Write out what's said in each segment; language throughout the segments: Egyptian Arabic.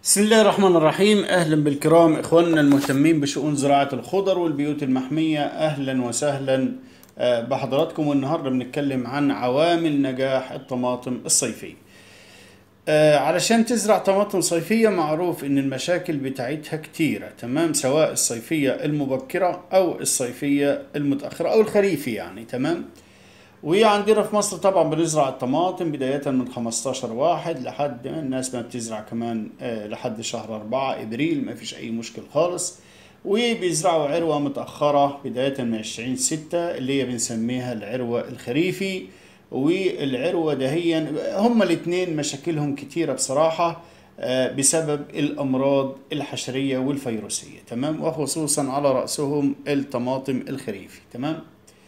بسم الله الرحمن الرحيم اهلا بالكرام اخواننا المهتمين بشؤون زراعه الخضر والبيوت المحميه اهلا وسهلا آه، بحضراتكم والنهارده بنتكلم عن عوامل نجاح الطماطم الصيفيه آه، علشان تزرع طماطم صيفيه معروف ان المشاكل بتاعتها كتيره تمام سواء الصيفيه المبكره او الصيفيه المتاخره او الخريفي يعني تمام وعندنا في مصر طبعا بنزرع الطماطم بداية من 15 واحد لحد الناس ما بتزرع كمان آه، لحد شهر أربعة إبريل ما فيش أي مشكل خالص وبيزرعوا عروة متأخرة بداية من 20 ستة اللي هي بنسميها العروة الخريفي والعروة دهيا هما الاتنين مشاكلهم كتيرة بصراحة آه، بسبب الأمراض الحشرية والفيروسية تمام وخصوصا على رأسهم الطماطم الخريفي تمام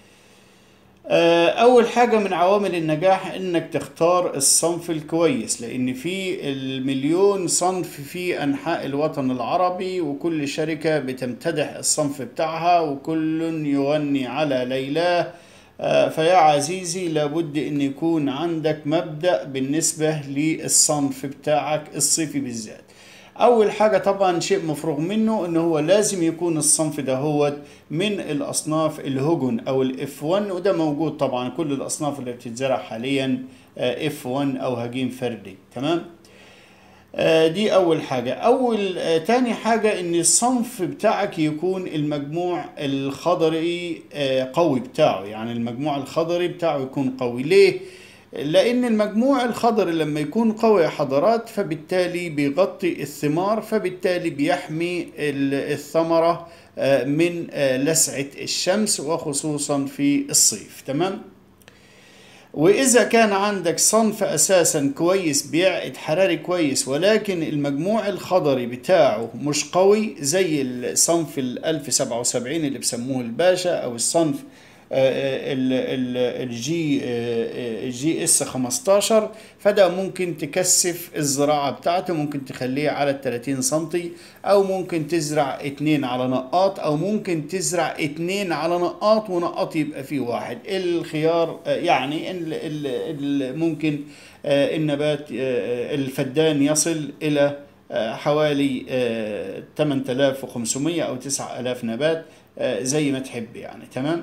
آه، اول حاجه من عوامل النجاح انك تختار الصنف الكويس لان في المليون صنف في انحاء الوطن العربي وكل شركه بتمتدح الصنف بتاعها وكل يغني على ليلاه آه، فيا عزيزي لابد ان يكون عندك مبدأ بالنسبة للصنف بتاعك الصيفي بالذات اول حاجة طبعا شيء مفروغ منه ان هو لازم يكون الصنف ده هو من الاصناف الهجن او الاف 1 وده موجود طبعا كل الاصناف اللي بتتزرع حاليا اف 1 او هجين فردي تمام آه، دي اول حاجة اول آه، تاني حاجة ان الصنف بتاعك يكون المجموع الخضري آه، قوي بتاعه يعني المجموع الخضري بتاعه يكون قوي ليه لان المجموع الخضري لما يكون قوي يا حضرات فبالتالي بيغطي الثمار فبالتالي بيحمي ال- الثمرة آه، من آه، لسعة الشمس وخصوصا في الصيف تمام وإذا كان عندك صنف أساسا كويس بيعقد حراري كويس ولكن المجموع الخضري بتاعه مش قوي زي الصنف ال 1077 اللي بسموه الباشا أو الصنف الجي جي اس 15 فده ممكن تكثف الزراعة بتاعته ممكن تخليه على ال 30 سنتي او ممكن تزرع اتنين على نقاط او ممكن تزرع اتنين على نقاط ونقاط يبقى فيه واحد الخيار آه، يعني ال- ال- ال- ممكن آه، النبات آه، الفدان يصل الى آه، حوالي آه، 8500 او 9000 نبات آه، زي ما تحب يعني تمام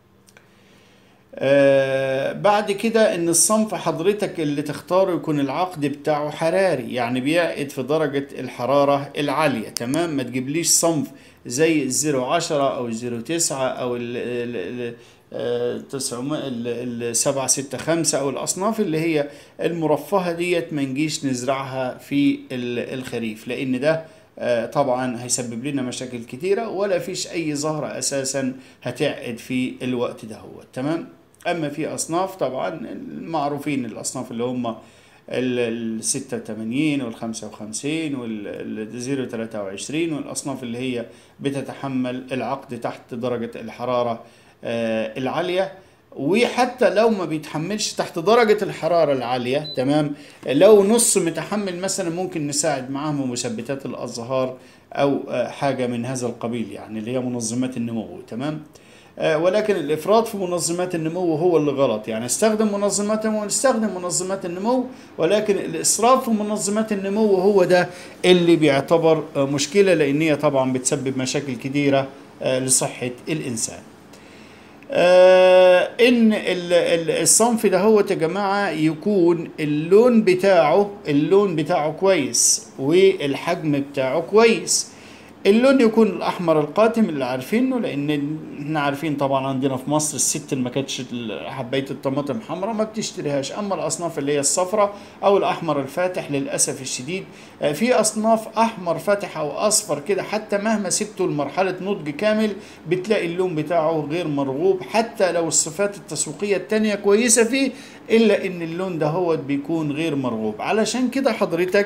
آه بعد كده ان الصنف حضرتك اللي تختاره يكون العقد بتاعه حراري يعني بيعقد في درجة الحرارة العالية تمام ما تجيبليش صنف زي الزيرو عشرة او الزيرو تسعة او ال ال ال آه، تسعمائة ال- ال- سبعة ستة خمسة أو الأصناف اللي هي المرفهة ديت ما نجيش نزرعها في ال- الخريف لأن ده آه، طبعا هيسبب لنا مشاكل كتيرة ولا فيش أي زهرة أساسا هتعقد في الوقت ده هو تمام أما في أصناف طبعا المعروفين الأصناف اللي هم ال 86 وال 55 وال 023 والأصناف اللي هي بتتحمل العقد تحت درجة الحرارة آه، العالية وحتى لو ما بيتحملش تحت درجة الحرارة العالية تمام لو نص متحمل مثلا ممكن نساعد معاهم مثبتات الأزهار أو آه، حاجة من هذا القبيل يعني اللي هي منظمات النمو تمام آه، ولكن الافراط في منظمات النمو هو اللي غلط يعني استخدم منظمات النمو نستخدم منظمات النمو ولكن الاسراف في منظمات النمو هو ده اللي بيعتبر آه، مشكله لان هي طبعا بتسبب مشاكل كثيره لصحه الانسان آه ان ال- ال- الصنف ده هو يا جماعه يكون اللون بتاعه اللون بتاعه كويس والحجم بتاعه كويس اللون يكون الاحمر القاتم اللي عارفينه لان احنا عارفين طبعا عندنا في مصر الست اللي ما كانتش ال- حبايه الطماطم حمراء ما بتشتريهاش اما الاصناف اللي هي الصفراء او الاحمر الفاتح للاسف الشديد آه، في اصناف احمر فاتح او اصفر كده حتى مهما سبته لمرحله نضج كامل بتلاقي اللون بتاعه غير مرغوب حتى لو الصفات التسويقيه التانية كويسه فيه الا ان اللون ده هو بيكون غير مرغوب علشان كده حضرتك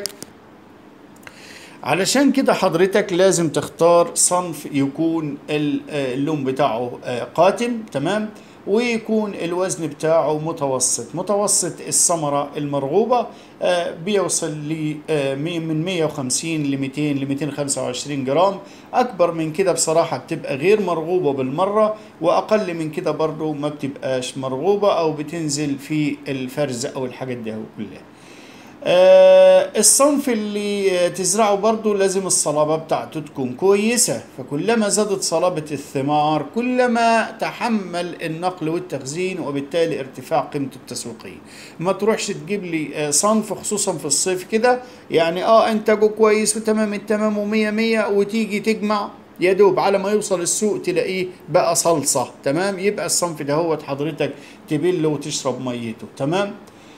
علشان كده حضرتك لازم تختار صنف يكون ال- آه، اللون بتاعه آه، قاتم تمام ويكون الوزن بتاعه متوسط متوسط الثمرة المرغوبة آه، بيوصل ل آه، مي- من 150 ل 200 ل 225 جرام أكبر من كده بصراحة بتبقى غير مرغوبة بالمرة وأقل من كده برضو ما بتبقاش مرغوبة أو بتنزل في الفرز أو الحاجات دي كلها آه الصنف اللي تزرعه برضو لازم الصلابة بتاعته تكون كويسة فكلما زادت صلابة الثمار كلما تحمل النقل والتخزين وبالتالي ارتفاع قيمته التسويقية ما تروحش تجيب لي آه صنف خصوصا في الصيف كده يعني اه انتاجه كويس وتمام التمام ومية مية وتيجي تجمع يا دوب على ما يوصل السوق تلاقيه بقى صلصة تمام يبقى الصنف ده هو حضرتك تبله وتشرب ميته تمام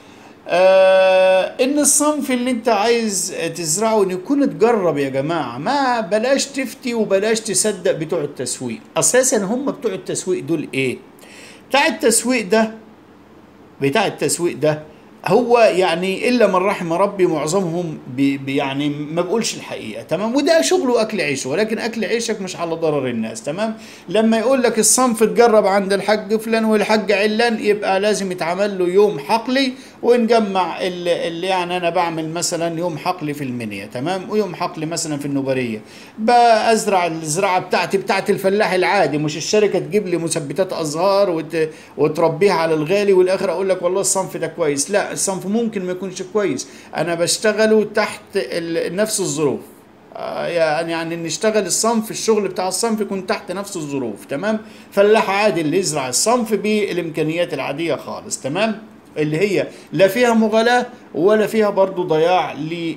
آه ان الصنف اللي انت عايز تزرعه ان يكون تجرب يا جماعه ما بلاش تفتي وبلاش تصدق بتوع التسويق اساسا هم بتوع التسويق دول ايه بتاع التسويق ده بتاع التسويق ده هو يعني الا من رحم ربي معظمهم بي بي يعني ما بقولش الحقيقه تمام وده شغله اكل عيشه ولكن اكل عيشك مش على ضرر الناس تمام لما يقول لك الصنف اتجرب عند الحاج فلان والحاج علان يبقى لازم يتعمل له يوم حقلي ونجمع اللي, اللي يعني انا بعمل مثلا يوم حقلي في المنيا تمام ويوم حقلي مثلا في النوبريه بزرع الزراعه بتاعتي بتاعت الفلاح العادي مش الشركه تجيب لي مثبتات ازهار وت... وتربيها على الغالي والاخر اقول لك والله الصنف ده كويس لا الصنف ممكن ما يكونش كويس انا بشتغله تحت ال... نفس الظروف يعني يعني نشتغل الصنف الشغل بتاع الصنف يكون تحت نفس الظروف تمام فلاح عادي اللي يزرع الصنف بالامكانيات العاديه خالص تمام اللي هي لا فيها مغالاة ولا فيها برضو ضياع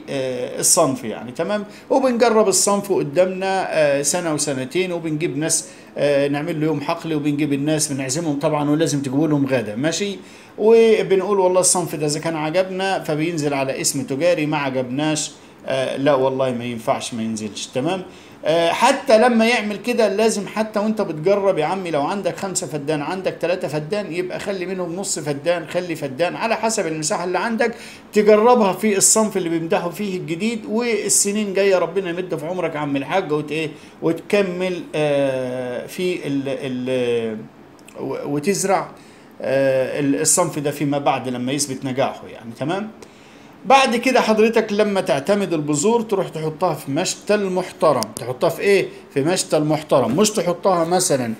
للصنف يعني تمام وبنجرب الصنف قدامنا سنة وسنتين وبنجيب ناس نعمل له يوم حقلي وبنجيب الناس بنعزمهم طبعا ولازم تجيبوا لهم غدا ماشي وبنقول والله الصنف ده اذا كان عجبنا فبينزل على اسم تجاري ما عجبناش لا والله ما ينفعش ما ينزلش تمام حتى لما يعمل كده لازم حتى وانت بتجرب يا عمي لو عندك خمسة فدان عندك ثلاثة فدان يبقى خلي منهم نص فدان خلي فدان على حسب المساحة اللي عندك تجربها في الصنف اللي بيمدحوا فيه الجديد والسنين جاية ربنا يمد في عمرك يا عم الحاج وت ايه وتكمل آه في ال ال وتزرع آه الصنف ده فيما بعد لما يثبت نجاحه يعني تمام بعد كده حضرتك لما تعتمد البذور تروح تحطها في مشتل محترم تحطها في ايه في مشتل محترم مش تحطها مثلا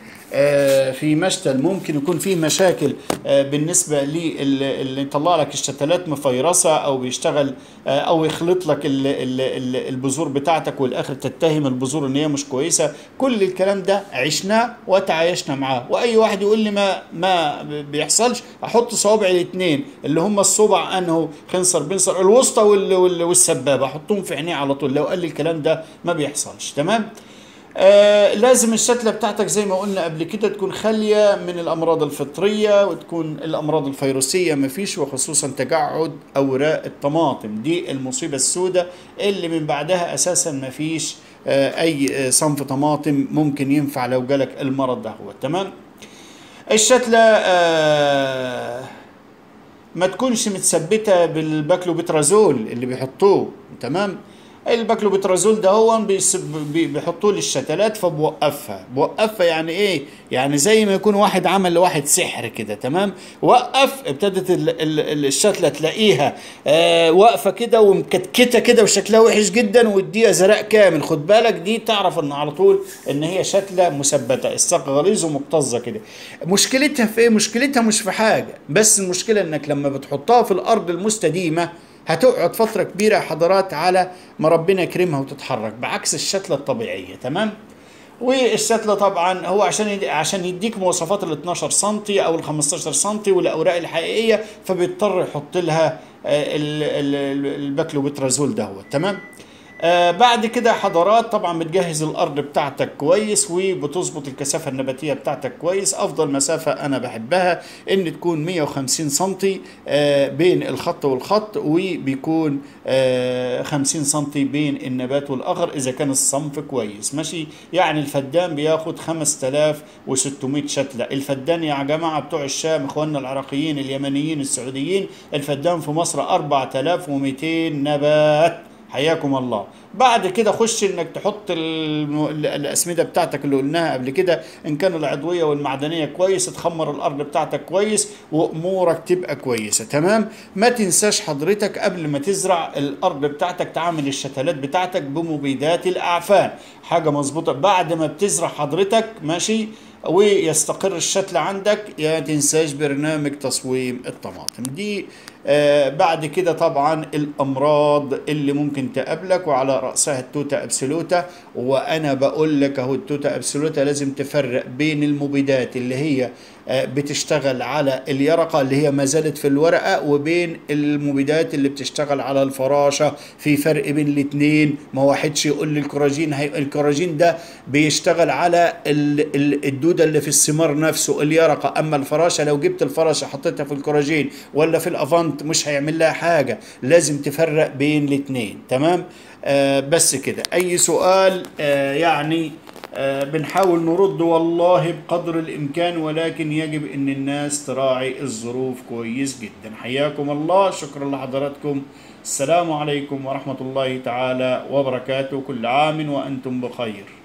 في مشتل ممكن يكون فيه مشاكل بالنسبه اللي يطلع لك الشتلات مفيرسه او بيشتغل او يخلط لك البذور بتاعتك والاخر تتهم البذور ان هي مش كويسه كل الكلام ده عشناه وتعايشنا معاه واي واحد يقول لي ما ما بيحصلش احط صوابع الاثنين اللي هم الصبع انه خنصر بنصر الوسطى والسبابه احطهم في عينيه على طول لو قال لي الكلام ده ما بيحصلش تمام آه لازم الشتلة بتاعتك زي ما قلنا قبل كده تكون خالية من الأمراض الفطرية وتكون الأمراض الفيروسية مفيش وخصوصا تجعد أوراق الطماطم دي المصيبة السوداء اللي من بعدها أساسا مفيش آه أي صنف طماطم ممكن ينفع لو جالك المرض ده هو تمام الشتلة آه ما تكونش متثبتة بالباكلوبترازول اللي بيحطوه تمام الباكلوبترازول ده هو بيحطوه للشتلات فبوقفها بوقفها يعني ايه يعني زي ما يكون واحد عمل لواحد سحر كده تمام وقف ابتدت ال ال الشتله تلاقيها آه واقفه كده ومكتكته كده وشكلها وحش جدا واديها زرق كامل خد بالك دي تعرف ان على طول ان هي شتله مثبته الساق غليظ ومكتظه كده مشكلتها في ايه مشكلتها مش في حاجه بس المشكله انك لما بتحطها في الارض المستديمه هتقعد فترة كبيرة حضرات على ما ربنا يكرمها وتتحرك بعكس الشتلة الطبيعية تمام والشتلة طبعا هو عشان يدي عشان يديك مواصفات ال 12 سم او ال 15 سم والاوراق الحقيقية فبيضطر يحط لها الباكلوبترازول ده هو تمام آه بعد كده حضرات طبعا بتجهز الارض بتاعتك كويس وبتظبط الكثافه النباتيه بتاعتك كويس افضل مسافه انا بحبها ان تكون 150 سم آه بين الخط والخط وبيكون آه 50 سم بين النبات والاخر اذا كان الصنف كويس ماشي يعني الفدان بياخد 5600 شتله الفدان يا جماعه بتوع الشام اخواننا العراقيين اليمنيين السعوديين الفدان في مصر 4200 نبات حياكم الله بعد كده خش انك تحط الاسمده بتاعتك اللي قلناها قبل كده ان كان العضويه والمعدنيه كويس تخمر الارض بتاعتك كويس وامورك تبقى كويسه تمام ما تنساش حضرتك قبل ما تزرع الارض بتاعتك تعمل الشتلات بتاعتك بمبيدات الاعفان حاجه مظبوطه بعد ما بتزرع حضرتك ماشي ويستقر الشتل عندك يا تنساش برنامج تصويم الطماطم دي آه بعد كده طبعا الامراض اللي ممكن تقابلك وعلى راسها التوتا ابسولوتا وانا بقول لك اهو التوتا ابسولوتا لازم تفرق بين المبيدات اللي هي آه بتشتغل على اليرقه اللي هي ما زالت في الورقه وبين المبيدات اللي بتشتغل على الفراشه في فرق بين الاثنين ما واحدش يقول لي الكوراجين هي الكوراجين ده بيشتغل على ال- ال- الدوده اللي في الثمار نفسه اليرقه اما الفراشه لو جبت الفراشه حطيتها في الكوراجين ولا في الافانت مش هيعمل لها حاجه لازم تفرق بين الاثنين تمام آه بس كده اي سؤال آه يعني آه بنحاول نرد والله بقدر الامكان ولكن يجب ان الناس تراعي الظروف كويس جدا حياكم الله شكرا لحضراتكم السلام عليكم ورحمه الله تعالى وبركاته كل عام وانتم بخير